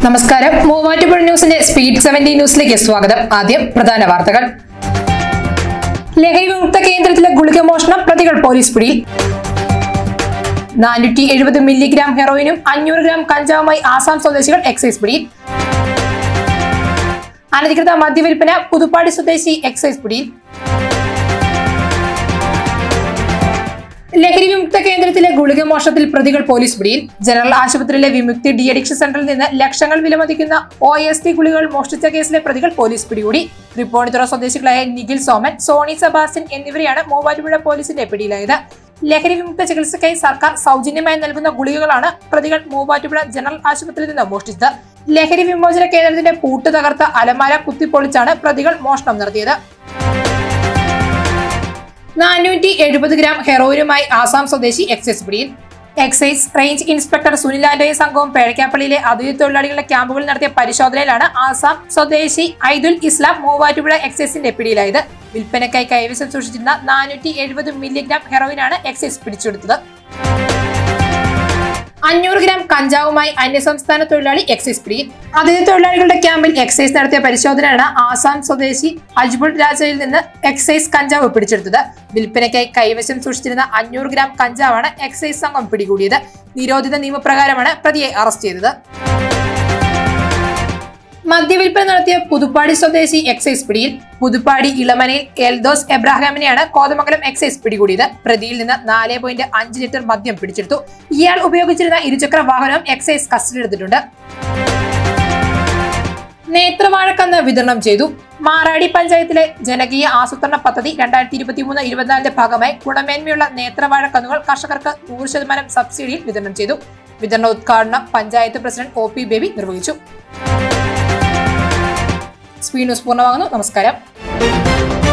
നമസ്കാരം മൂവാറ്റുപുഴ ന്യൂസിന്റെ speed seventy ന്യൂസിലേക്ക് സ്വാഗതം ആദ്യം പ്രധാന വാർത്തകൾ ലഹരി വിമുക്ത കേന്ദ്രത്തിലെ ഗുളിക മോഷണം പ്രതികൾ പോലീസ് പിടിയിൽ നാനൂറ്റി എഴുപത് മില്ലിഗ്രാം ഹെറോയിനും അഞ്ഞൂറ് ഗ്രാം കഞ്ചാവുമായി ആസാം സ്വദേശികൾ എക്സൈസ് പിടിയിൽ അനധികൃത മദ്യവിൽപ്പന പുതുപ്പാടി സ്വദേശി എക്സൈസ് പിടിയിൽ ലഹരി വിമുക്ത കേന്ദ്രത്തിലെ ഗുളിക മോഷണത്തിൽ പ്രതികൾ പോലീസ് പിടിയിൽ ജനറൽ ആശുപത്രിയിലെ വിമുക്തി ഡി അഡിക്ഷൻ സെന്ററിൽ നിന്ന് ലക്ഷങ്ങൾ വിലമതിക്കുന്ന ഒ എസ് ടി ഗുളികൾ മോഷ്ടിച്ച കേസിലെ പ്രതികൾ പോലീസ് പിടികൂടി തൃപ്പൂണിത്തുറ സ്വദേശികളായ നിഖിൽ സോമൻ സോണി സെബാസ്റ്റ്യൻ എന്നിവരെയാണ് മൂവാറ്റുപുഴ പോലീസിന്റെ പിടിയിലായത് ലഹരി വിമുക്ത ചികിത്സയ്ക്കായി സർക്കാർ സൗജന്യമായി നൽകുന്ന ഗുളികകളാണ് പ്രതികൾ മൂവാറ്റുപുഴ ജനറൽ ആശുപത്രിയിൽ നിന്ന് മോഷ്ടിച്ചത് ലഹരി വിമോചന കേന്ദ്രത്തിന്റെ പൂട്ട് തകർത്ത അലമാര കുത്തിപ്പൊളിച്ചാണ് പ്രതികൾ മോഷണം നടത്തിയത് നാനൂറ്റി എഴുപത് ഗ്രാം ഹെറോയിനുമായി ആസാം സ്വദേശി എക്സൈസ് പിടിയിൽ എക്സൈസ് റേഞ്ച് ഇൻസ്പെക്ടർ സുനിൽ ആന്റോയും സംഘവും പേഴക്കാപ്പള്ളിയിലെ അതിഥി തൊഴിലാളികളുടെ ക്യാമ്പുകളിൽ നടത്തിയ പരിശോധനയിലാണ് ആസാം സ്വദേശി ഐദുൽ ഇസ്ലാം മൂവാറ്റുപുഴ എക്സൈസിന്റെ പിടിയിലായത് വിൽപ്പനയ്ക്കായി കൈവശം സൂക്ഷിച്ചിരുന്ന നാനൂറ്റി എഴുപത് മില്ലിഗ്രാം ഹെറോയിനാണ് എക്സൈസ് പിടിച്ചെടുത്തത് അഞ്ഞൂറ് ഗ്രാം കഞ്ചാവുമായി അന്യസംസ്ഥാന തൊഴിലാളി എക്സൈസ് പിടിയിൽ അതിഥി തൊഴിലാളികളുടെ ക്യാമ്പിൽ എക്സൈസ് നടത്തിയ പരിശോധനയാണ് ആസാം സ്വദേശി അജ്ബുൾ രാജയിൽ നിന്ന് എക്സൈസ് കഞ്ചാവ് പിടിച്ചെടുത്തത് വിൽപ്പനയ്ക്കായി കൈവശം സൂക്ഷിച്ചിരുന്ന അഞ്ഞൂറ് ഗ്രാം കഞ്ചാവാണ് എക്സൈസ് സംഘം പിടികൂടിയത് നിരോധിത നിയമപ്രകാരമാണ് പ്രതിയെ അറസ്റ്റ് ചെയ്തത് മദ്യവിൽപ്പന നടത്തിയ പുതുപ്പാടി സ്വദേശി എക്സൈസ് പിടിയിൽ പുതുപ്പാടി ഇളമനയിൽ എൽദോസ് എബ്രാഹാമിനെയാണ് കോതമംഗലം എക്സൈസ് പിടികൂടിയത് പ്രതിയിൽ നിന്ന് നാല് പോയിന്റ് അഞ്ച് ലിറ്റർ മദ്യം പിടിച്ചെടുത്തു ഇയാൾ ഉപയോഗിച്ചിരുന്ന ഇരുചക്ര വാഹനം എക്സൈസ് കസ്റ്റഡിയിലെടുത്തിട്ടുണ്ട് നേത്രവാഴക്കന്ന് വിതരണം ചെയ്തു മാറാടി പഞ്ചായത്തിലെ ജനകീയ ആസൂത്രണ പദ്ധതി രണ്ടായിരത്തി ഇരുപത്തി മൂന്ന് ഇരുപത്തിനാലിന്റെ ഭാഗമായി ഗുണമേന്മയുള്ള നേത്രവാഴക്കന്നുകൾ കർഷകർക്ക് നൂറ് ശതമാനം സബ്സിഡിയിൽ വിതരണം ചെയ്തു വിതരണോദ്ഘാടനം panchayat president O P Baby നിർവഹിച്ചു സ്പീഡ് ന്യൂസ് പൂർണ്ണമാകുന്നു നമസ്കാരം